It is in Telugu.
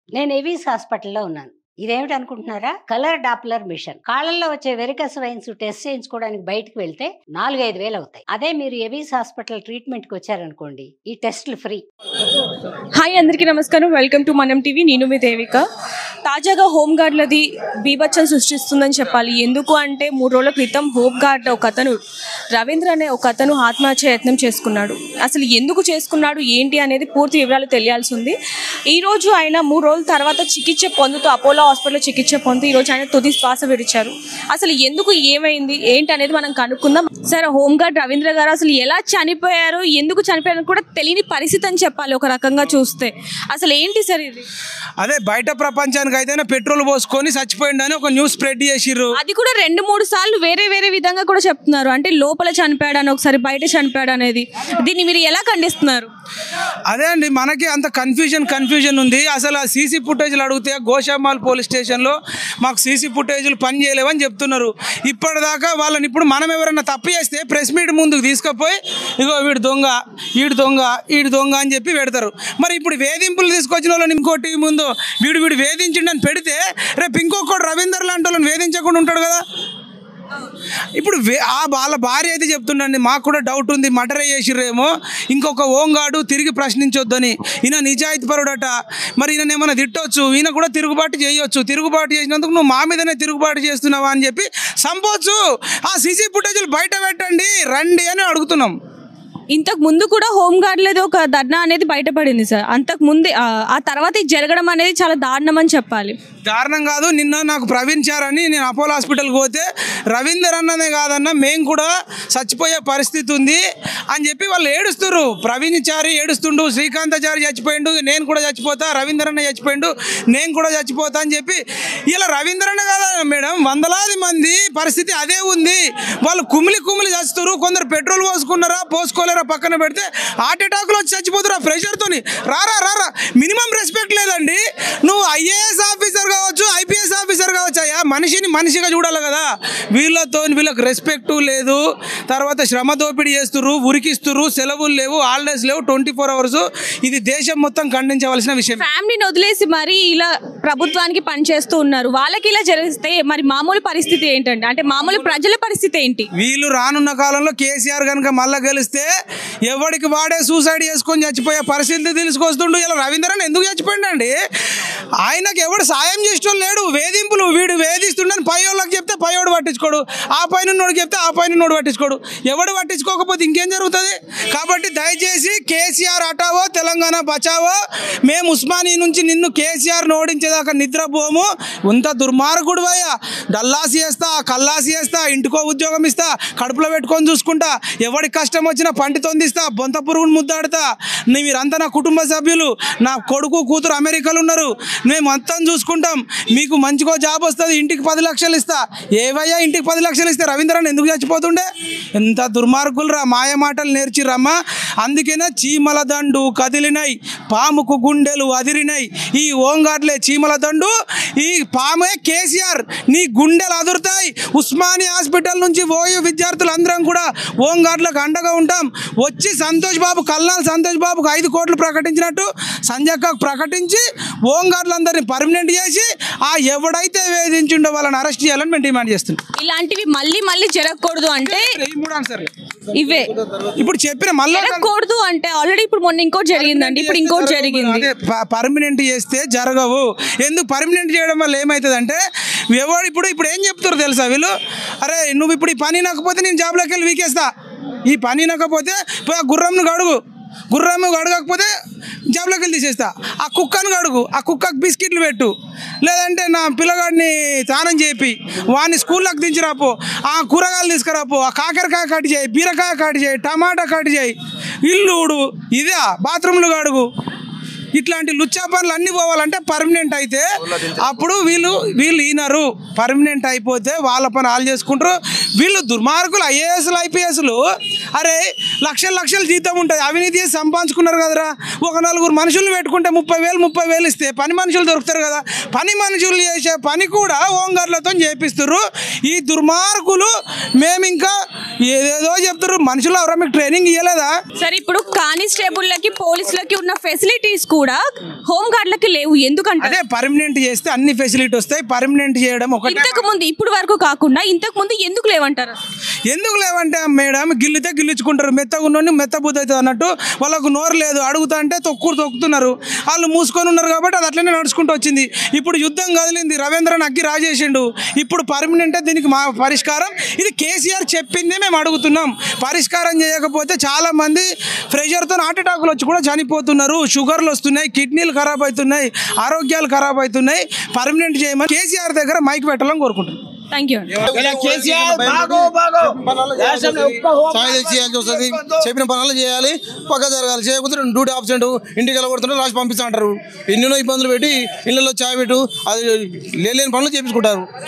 నేను ఎవిస్ హాస్పిటల్లో ఉన్నాను ఇదేమిటి అనుకుంటున్నారా కలర్ డాప్లర్ మిషన్ కాళ్ళల్లో వచ్చే వెరికస్ వైన్స్ టెస్ట్ చేయించుకోవడానికి బయటకు వెళ్తే నాలుగైదు వేలు అవుతాయి అదే మీరు ఎవిస్ హాస్పిటల్ ట్రీట్మెంట్ కి వచ్చారనుకోండి ఈ టెస్ట్లు ఫ్రీ హాయ్ అందరికీ నమస్కారం వెల్కమ్ టు మనం టీవీ నేను మీ దేవిక తాజాగా హోమ్ గార్డ్లది బీభత్సం సృష్టిస్తుందని చెప్పాలి ఎందుకు అంటే మూడు రోజుల క్రితం హోమ్ గార్డ్ ఒక అతను రవీంద్ర అనే ఒక అతను ఆత్మహత్య యత్నం చేసుకున్నాడు అసలు ఎందుకు చేసుకున్నాడు ఏంటి అనేది పూర్తి వివరాలు తెలియాల్సి ఉంది ఈ రోజు ఆయన మూడు రోజుల తర్వాత చికిత్స పొందుతూ అపోలో హాస్పిటల్లో చికిత్స పొందుతూ ఈ రోజు ఆయన తుది శ్వాస విడిచారు అసలు ఎందుకు ఏమైంది ఏంటి అనేది మనం కనుక్కుందాం సార్ హోమ్ గార్డ్ రవీంద్ర గారు అసలు ఎలా చనిపోయారు ఎందుకు చనిపోయారు కూడా తెలియని పరిస్థితి అని చెప్పాలి ఒక రకంగా చూస్తే అసలు ఏంటి సార్ ఇది అదే బయట ప్రపంచానికి అయితేనే పెట్రోల్ పోసుకొని చచ్చిపోయిండని ఒక న్యూస్ స్ప్రెడ్ చేసిర్రు అది కూడా రెండు మూడు సార్లు వేరే వేరే విధంగా కూడా చెప్తున్నారు అంటే లోపల చనిపోయాడని ఒకసారి బయట చనిపోయాడు అనేది దీన్ని మీరు ఎలా ఖండిస్తున్నారు అదే అండి మనకి అంత కన్ఫ్యూజన్ కన్ఫ్యూజన్ ఉంది అసలు ఆ సీసీ ఫుటేజ్లు అడిగితే గోషామాల్ పోలీస్ స్టేషన్లో మాకు సీసీ ఫుటేజ్లు పని చేయలేవని చెప్తున్నారు ఇప్పటిదాకా వాళ్ళని ఇప్పుడు మనం ఎవరైనా తప్పు చేస్తే ప్రెస్ మీట్ ముందుకు తీసుకుపోయి ఇగో వీడు దొంగ వీడు దొంగ వీడు దొంగ అని చెప్పి పెడతారు మరి ఇప్పుడు వేధింపులు తీసుకొచ్చిన వాళ్ళని ఇంకోటి ముందు వీడు వీడు వేధించిండని పెడితే రేపు ఇంకొకటి రవీందర్ లాంటి వాళ్ళని వేధించకుండా ఉంటాడు కదా ఇప్పుడు వే- ఆ వాళ్ళ భార్య అయితే చెప్తుండండి మాకు కూడా డౌట్ ఉంది మర్డర్ చేసిర్రేమో ఇంకొక ఓంగాడు తిరిగి ప్రశ్నించొద్దని ఈయన నిజాయితీ పరుడట మరి ఈయన ఏమైనా తిట్టొచ్చు ఈయన కూడా తిరుగుబాటు చేయొచ్చు తిరుగుబాటు చేసినందుకు నువ్వు మా మీదనే తిరుగుబాటు చేస్తున్నావా అని చెప్పి సంపోవచ్చు ఆ సీసీ ఫుటేజ్లు బయట పెట్టండి రండి అని అడుగుతున్నాం ఇంతకు ముందు కూడా హోమ్ గార్డ్ లేదు ఒక ధర్నా అనేది బయటపడింది సార్ అంతకు ముందే ఆ, ఆ తర్వాత ఇది జరగడం అనేది చాలా దారుణం అని చెప్పాలి దారుణం కాదు నిన్న నాకు ప్రవీణ్ చార్ అని నేను అపోలో హాస్పిటల్కి పోతే రవీందర్ అన్నదే కాదన్న మేము కూడా చచ్చిపోయే పరిస్థితి ఉంది అని చెప్పి వాళ్ళు ఏడుస్తున్నారు ప్రవీణ్ చారి ఏడుస్తుండు శ్రీకాంతాచారి చచ్చిపోయిండు నేను కూడా చచ్చిపోతా రవీందర్ అన్న చచ్చిపోయిండు నేను కూడా చచ్చిపోతా అని చెప్పి ఇలా రవీందర్ అన్న కాదా మేడం వందలాది మంది పరిస్థితి అదే ఉంది వాళ్ళు కుమిలి కుమిలి చస్తున్నారు కొందరు పెట్రోల్ పోసుకున్నారా పోసుకోలేరా పక్కన పెడితే హార్ట్ అటాక్లో వచ్చి చచ్చిపోతారు ఆ ప్రెషర్తోని రారా రారా మినిమం రెస్పెక్ట్ లేదండి నువ్వు ఐఏఎస్ ఆఫీసర్ కావచ్చు ఐపీఎస్ ఆఫీసర్ కావచ్చు అయ్యా మనిషిని మనిషిగా చూడాలి కదా వీళ్ళతో వీళ్ళకి రెస్పెక్ట్ లేదు తర్వాత శ్రమ దోపిడీ చేస్తుర్రు ఉరికిస్తుర్రు సెలవులు లేవు హాలిడేస్ లేవు ట్వంటీ ఫోర్ అవర్స్ ఇది దేశం మొత్తం ఖండించవలసిన విషయం ఫ్యామిలీని వదిలేసి మరి ఇలా ప్రభుత్వానికి పనిచేస్తూ ఉన్నారు వాళ్ళకి ఇలా జరిగితే మరి మామూలు పరిస్థితి ఏంటంటే అంటే మామూలు ప్రజల పరిస్థితి ఏంటి వీళ్ళు రానున్న కాలంలో కేసీఆర్ కనుక మళ్ళా గెలిస్తే ఎవడికి వాడే సూసైడ్ చేసుకొని చచ్చిపోయే పరిస్థితి తీసుకొస్తుండు ఇలా రవీంద్రన్ ఎందుకు చచ్చిపోయిండండి ఆయనకి ఎవడు సాయం చేసేటోళ్ళు లేడు వేధింపులు వీడు వేధిస్తుండని పై వాళ్ళకి చెప్తే పై వాడు పట్టించుకోడు ఆ పైన ఉన్నోడికి చెప్తే ఆ పైన ఉన్నోడు పట్టించుకోడు ఎవడు పట్టించుకోకపోతే ఇంకేం జరుగుతుంది కాబట్టి దయచేసి కేసీఆర్ అటావో తెలంగాణ బచావో మేము ఉస్మానీ నుంచి నిన్ను కేసీఆర్ ఓడించేదాకా నిద్రపోము ఇంత దుర్మార్గుడు అయ్యా డల్లాసి చేస్తా కల్లాసి చేస్తా ఇంటికో ఉద్యోగం ఇస్తా కడుపులో పెట్టుకొని చూసుకుంటా ఎవరికి కష్టం వచ్చినా పంటి తొందిస్తా బొంత పురుగును ముద్దాడుతా నీ మీరంతా నా కుటుంబ సభ్యులు నా కొడుకు కూతురు అమెరికాలో ఉన్నారు మేము మొత్తం చూసుకుంటాం మీకు మంచిగా జాబ్ వస్తుంది ఇంటికి పది లక్షలు ఇస్తా ఏవయ్యా ఇంటికి పది లక్షలు ఇస్తే రవీంద్రన్ ఎందుకు చచ్చిపోతుండే ఎంత దుర్మార్గులు రా మాయ మాటలు నేర్చిరమ్మా అందుకేనే చీమల దండు కదిలినాయి పాముకు గుండెలు అదిరినాయి ఈ ఓంగాట్లే చీమల దండు ఈ పామే కేసీఆర్ నీ గుండెలు అదురుతాయి ఉస్మాని హాస్పిటల్ నుంచి పోయే విద్యార్థులందరం కూడా ఓంగాట్లకు అండగా ఉంటాం వచ్చి సంతోష్ బాబు కల్నాల్ సంతోష్ బాబుకు ఐదు కోట్లు ప్రకటించినట్టు సంజయ్కు ప్రకటించి ఓంగాట్లందరినీ పర్మనెంట్ చేసి ఆ ఎవడైతే వేధించిండో వాళ్ళని అరెస్ట్ చేయాలని మేము డిమాండ్ చేస్తున్నాం ఇలాంటివి మళ్ళీ మళ్ళీ జరగకూడదు అంటే ఈ మూడు ఆన్సర్లు ఇవే ఇప్పుడు చెప్పిన మళ్ళీ జరగకూడదు అంటే ఆల్రెడీ ఇప్పుడు మొన్న ఇంకోటి జరిగిందండి ఇప్పుడు ఇంకోటి జరిగింది అదే పర్మనెంట్ చేస్తే జరగవు ఎందుకు పర్మనెంట్ చేయడం వల్ల ఏమవుతుందంటే ఎవరు ఇప్పుడు ఇప్పుడు ఏం చెప్తారు తెలుసా వీళ్ళు అరే నువ్వు ఇప్పుడు ఈ పని నకపోతే నేను జాబ్లోకి వెళ్ళి వీకేస్తా ఈ పని నకపోతే పోయి ఆ గుర్రంను గడుగు గుర్రం గడగకపోతే జాబ్లోకి వెళ్ళి తీసేస్తా ఆ కుక్కను గడుగు ఆ కుక్కకు బిస్కెట్లు పెట్టు లేదంటే నా పిల్లగాడిని స్నానం చేపి వాడిని స్కూల్లోకి దించిరాపో ఆ కూరగాయలు తీసుకురాపో ఆ కాకరకాయ కట్ చేయి బీరకాయ కట్ చేయి టమాటా కట్ చేయి ఇల్లు ఊడు ఇదే బాత్రూమ్లు గడుగు ఇట్లాంటి లుచ్చా పనులు అన్ని పోవాలంటే పర్మనెంట్ అయితే అప్పుడు వీళ్ళు వీళ్ళు ఈనరు పర్మనెంట్ అయిపోతే వాళ్ళ పని వాళ్ళు చేసుకుంటారు వీళ్ళు దుర్మార్గులు ఐఏఎస్లు ఐపీఎస్లు అరే లక్షల లక్షల జీతం ఉంటుంది అవినీతి చేసి సంపాదించుకున్నారు కదరా ఒక నలుగురు మనుషులు పెట్టుకుంటే ముప్పై వేలు ముప్పై వేలు ఇస్తే పని మనుషులు దొరుకుతారు కదా పని మనుషులు చేసే పని కూడా హోంగార్డులతో చేపిస్తుర్రు ఈ దుర్మార్గులు మేము ఇంకా ఏదేదో చెప్తారు మనుషులు ఎవరో మీకు ట్రైనింగ్ ఇవ్వలేదా సరే ఇప్పుడు కానిస్టేబుల్లకి పోలీసులకి ఉన్న ఫెసిలిటీస్ కూడా హోమ్ గార్డులకి లేవు ఎందుకంటే అదే పర్మనెంట్ చేస్తే అన్ని ఫెసిలిటీ వస్తాయి పర్మనెంట్ చేయడం ఒకటే ఇంతకు ముందు ఇప్పుడు వరకు కాకుండా ఇంతకు ముందు ఎందుకు లేవంటారు ఎందుకు లేవంటే మేడం గిల్లితే గిల్లించుకుంటారు మెత్తగా ఉన్నోని మెత్త బుద్ధి అవుతుంది అన్నట్టు వాళ్ళకు నోరు లేదు అడుగుతా అంటే తొక్కుడు తొక్కుతున్నారు వాళ్ళు మూసుకొని ఉన్నారు కాబట్టి అది అట్లనే నడుచుకుంటూ వచ్చింది ఇప్పుడు యుద్ధం కదిలింది రవీంద్రన్ అగ్గి రాజేసిండు ఇప్పుడు పర్మనెంట్ దీనికి మా పరిష్కారం ఇది కేసీఆర్ చెప్పిందే మేము అడుగుతున్నాం పరిష్కారం చేయకపోతే చాలా మంది ప్రెషర్తో హార్ట్ అటాకులు వచ్చి కూడా చనిపోతున్నారు షుగర్లు వస్తున్నాయి కిడ్నీలు ఖరాబ్ అవుతున్నాయి ఆరోగ్యాలు ఖరాబ్ అవుతున్నాయి పర్మనెంట్ చేయమని కేసీఆర్ దగ్గర మైక్ పెట్టాలని కోరుకుంటున్నాం థ్యాంక్ యూ సాయం తెచ్చి చేయాల్సి వస్తుంది చెప్పిన పనులు చేయాలి పక్క జరగాలి చేయకపోతే రెండు డ్యూటీ ఆబ్సెంట్ ఇంటికి వెళ్ళగొడుతుంటే రాసి పంపిస్తా అంటారు ఎన్నెన్నో ఇబ్బందులు పెట్టి ఇళ్ళలో చాయ్ పెట్టు అది లేని పనులు చేపించుకుంటారు